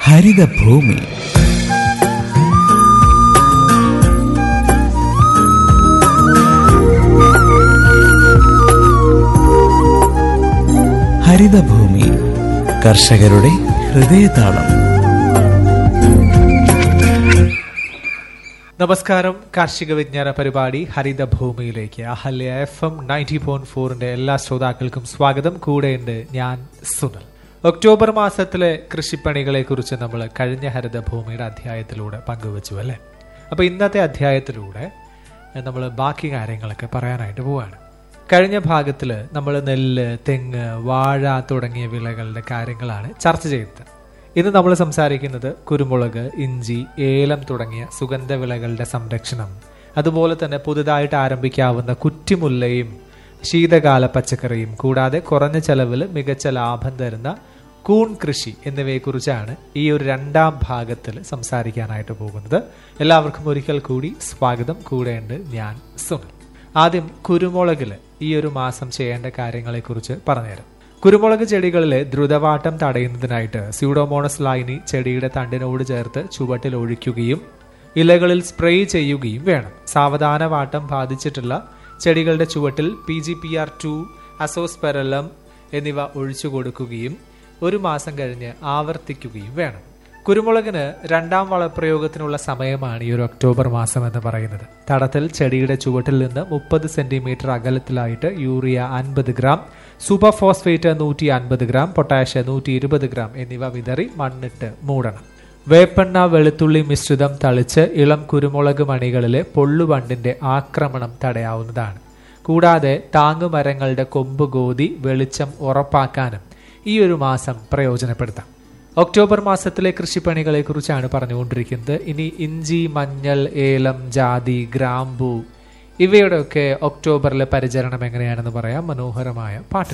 ഹരിതഭൂമി ഹരിതഭൂമി കർഷകരുടെ ഹൃദയതാളം നമസ്കാരം കാർഷിക വിജ്ഞാന പരിപാടി ഹരിതഭൂമിയിലേക്ക് അഹല്യ എഫ് എം നയൻറ്റി പോയിന്റ് ഫോറിന്റെ എല്ലാ ശ്രോതാക്കൾക്കും സ്വാഗതം കൂടെയുണ്ട് ഞാൻ സുനൽ ഒക്ടോബർ മാസത്തിലെ കൃഷിപ്പണികളെ കുറിച്ച് നമ്മൾ കഴിഞ്ഞ ഹരിതഭൂമിയുടെ അധ്യായത്തിലൂടെ പങ്കുവച്ചു അല്ലേ അപ്പൊ ഇന്നത്തെ അധ്യായത്തിലൂടെ നമ്മൾ ബാക്കി കാര്യങ്ങളൊക്കെ പറയാനായിട്ട് പോവാണ് കഴിഞ്ഞ ഭാഗത്തിൽ നമ്മൾ നെല്ല് തെങ്ങ് വാഴ തുടങ്ങിയ വിളകളുടെ കാര്യങ്ങളാണ് ചർച്ച ചെയ്തത് ഇന്ന് നമ്മൾ സംസാരിക്കുന്നത് കുരുമുളക് ഇഞ്ചി ഏലം തുടങ്ങിയ സുഗന്ധവിളകളുടെ സംരക്ഷണം അതുപോലെ തന്നെ പുതുതായിട്ട് ആരംഭിക്കാവുന്ന കുറ്റിമുല്ലയും ശീതകാല പച്ചക്കറിയും കൂടാതെ കുറഞ്ഞ ചെലവിൽ മികച്ച ലാഭം തരുന്ന കൂൺ കൃഷി എന്നിവയെക്കുറിച്ചാണ് ഈ ഒരു രണ്ടാം ഭാഗത്തിൽ സംസാരിക്കാനായിട്ട് പോകുന്നത് എല്ലാവർക്കും ഒരിക്കൽ കൂടി സ്വാഗതം കൂടെയുണ്ട് ഞാൻ സുനിൽ ആദ്യം കുരുമുളകിൽ ഈ ഒരു മാസം ചെയ്യേണ്ട കാര്യങ്ങളെക്കുറിച്ച് പറഞ്ഞുതരാം കുരുമുളക് ചെടികളിലെ ദ്രുതവാട്ടം തടയുന്നതിനായിട്ട് സ്യൂഡോമോണസ് ലൈനി ചെടിയുടെ തണ്ടിനോട് ചേർത്ത് ചുവട്ടിൽ ഒഴിക്കുകയും ഇലകളിൽ സ്പ്രേ ചെയ്യുകയും വേണം സാവധാന വാട്ടം ബാധിച്ചിട്ടുള്ള ചെടികളുടെ ചുവട്ടിൽ P G P R two azospirillum എന്നിവ ഒഴിച്ചു കൊടുക്കുകയും ഒരു മാസം കഴിഞ്ഞ് ആവർത്തിക്കുകയും വേണം കുരുമുളകിന് രണ്ടാം വളപ്രയോഗത്തിനുള്ള സമയമാണ് ഈ ഒരു ഒക്ടോബർ മാസം എന്ന് പറയുന്നത് തടത്തിൽ ചെടിയുടെ ചുവട്ടിൽ നിന്ന് മുപ്പത് സെന്റിമീറ്റർ അകലത്തിലായിട്ട് യൂറിയ അൻപത് ഗ്രാം സൂപ്പർ ഫോസ്ഫേറ്റ് നൂറ്റി അൻപത് ഗ്രാം പൊട്ടാഷ് നൂറ്റി ഇരുപത് ഗ്രാം എന്നിവ വിതറി മണ്ണിട്ട് മൂടണം വേപ്പെണ്ണ വെളുത്തുള്ളി മിശ്രിതം തളിച്ച് ഇളം കുരുമുളക് മണികളിലെ പൊള്ളുവണ്ടിന്റെ ആക്രമണം തടയാവുന്നതാണ് കൂടാതെ താങ്ങുമരങ്ങളുടെ കൊമ്പ് ഗോതി വെളിച്ചം ഉറപ്പാക്കാനും ഈ ഒരു മാസം പ്രയോജനപ്പെടുത്താം ഒക്ടോബർ മാസത്തിലെ കൃഷിപ്പണികളെ കുറിച്ചാണ് പറഞ്ഞുകൊണ്ടിരിക്കുന്നത് ഇനി ഇഞ്ചി മഞ്ഞൾ ഏലം ജാതി ഗ്രാമ്പു ഇവയുടെയൊക്കെ ഒക്ടോബറിലെ പരിചരണം എങ്ങനെയാണെന്ന് പറയാം മനോഹരമായ പാട്ടിൽ